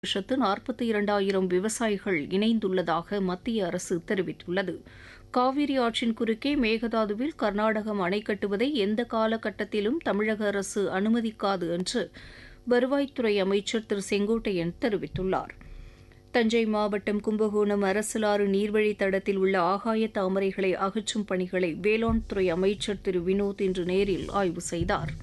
லட்சத்து நாற்பத்தி இரண்டாயிரம் விவசாயிகள் இணைந்துள்ளதாக மத்திய அரசு தெரிவித்துள்ளது காவிரி ஆற்றின் குறுக்கே மேகதாதுவில் கர்நாடகம் அணை கட்டுவதை எந்த காலகட்டத்திலும் தமிழக அரசு அனுமதிக்காது என்று வருவாய்த்துறை அமைச்சர் திரு செங்கோட்டையன் தெரிவித்துள்ளார் தஞ்சை மாவட்டம் கும்பகோணம் அரசலாறு நீர்வழி தடத்தில் உள்ள ஆகாய தாமரைகளை அகற்றும் பணிகளை வேளாண் துறை அமைச்சர் திரு வினோத் இன்று நேரில் ஆய்வு செய்தார்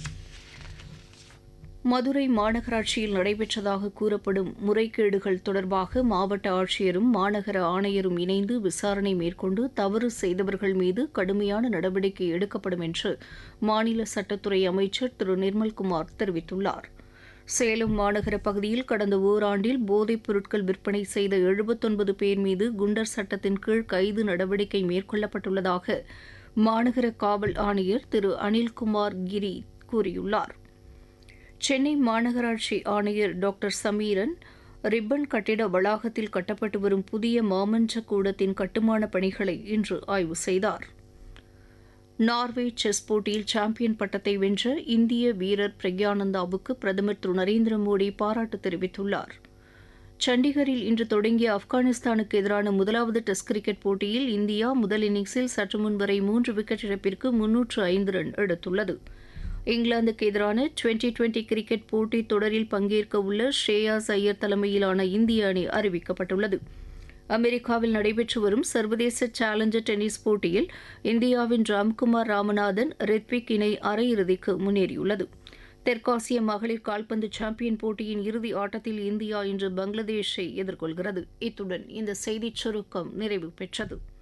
மதுரை மாநகராட்சியில் நடைபெற்றதாக கூறப்படும் முறைகேடுகள் தொடர்பாக மாவட்ட ஆட்சியரும் மாநகர ஆணையரும் இணைந்து விசாரணை மேற்கொண்டு தவறு செய்தவர்கள் மீது கடுமையான நடவடிக்கை எடுக்கப்படும் என்று மாநில சட்டத்துறை அமைச்சர் திரு நிர்மல்குமார் தெரிவித்துள்ளார் சேலம் மாநகர பகுதியில் கடந்த ஓராண்டில் போதைப் பொருட்கள் விற்பனை செய்த எழுபத்தொன்பது பேர் மீது குண்டர் சட்டத்தின் கீழ் கைது நடவடிக்கை மேற்கொள்ளப்பட்டுள்ளதாக மாநகர காவல் ஆணையர் திரு அனில்குமார் கிரி கூறியுள்ளார் சென்னை மாநகராட்சி ஆணையர் டாக்டர் சமீரன் ரிப்பன் கட்டிட வளாகத்தில் கட்டப்பட்டு வரும் புதிய மாமன்ற கூடத்தின் கட்டுமான பணிகளை இன்று ஆய்வு செய்தார் நார்வே செஸ் போட்டியில் சாம்பியன் பட்டத்தை வென்ற இந்திய வீரர் பிரக்யானந்தாவுக்கு பிரதமர் திரு நரேந்திர மோடி பாராட்டு தெரிவித்துள்ளார் சண்டிகரில் இன்று தொடங்கிய ஆப்கானிஸ்தானுக்கு எதிரான முதலாவது டெஸ்ட் கிரிக்கெட் போட்டியில் இந்தியா முதல் இன்னிங்ஸில் சற்று முன் வரை மூன்று விக்கெட் இழப்பிற்கு முன்னூற்று ஐந்து ரன் எடுத்துள்ளது இங்கிலாந்துக்கு எதிரான டுவெண்டி டுவெண்டி கிரிக்கெட் போட்டித் தொடரில் பங்கேற்க உள்ள ஷ்ரேயாஸ் ஐயர் தலைமையிலான இந்திய அணி அறிவிக்கப்பட்டுள்ளது அமெரிக்காவில் நடைபெற்று வரும் சர்வதேச சேலஞ்சர் டென்னிஸ் போட்டியில் இந்தியாவின் ராம்குமார் ராமநாதன் ரித்விக் இணை அரையிறுதிக்கு முன்னேறியுள்ளது தெற்காசிய மகளிர் கால்பந்து சாம்பியன் போட்டியின் இறுதி ஆட்டத்தில் இந்தியா இன்று பங்களாதேஷை எதிர்கொள்கிறது இத்துடன் இந்த செய்திச் சுருக்கம் நிறைவு பெற்றது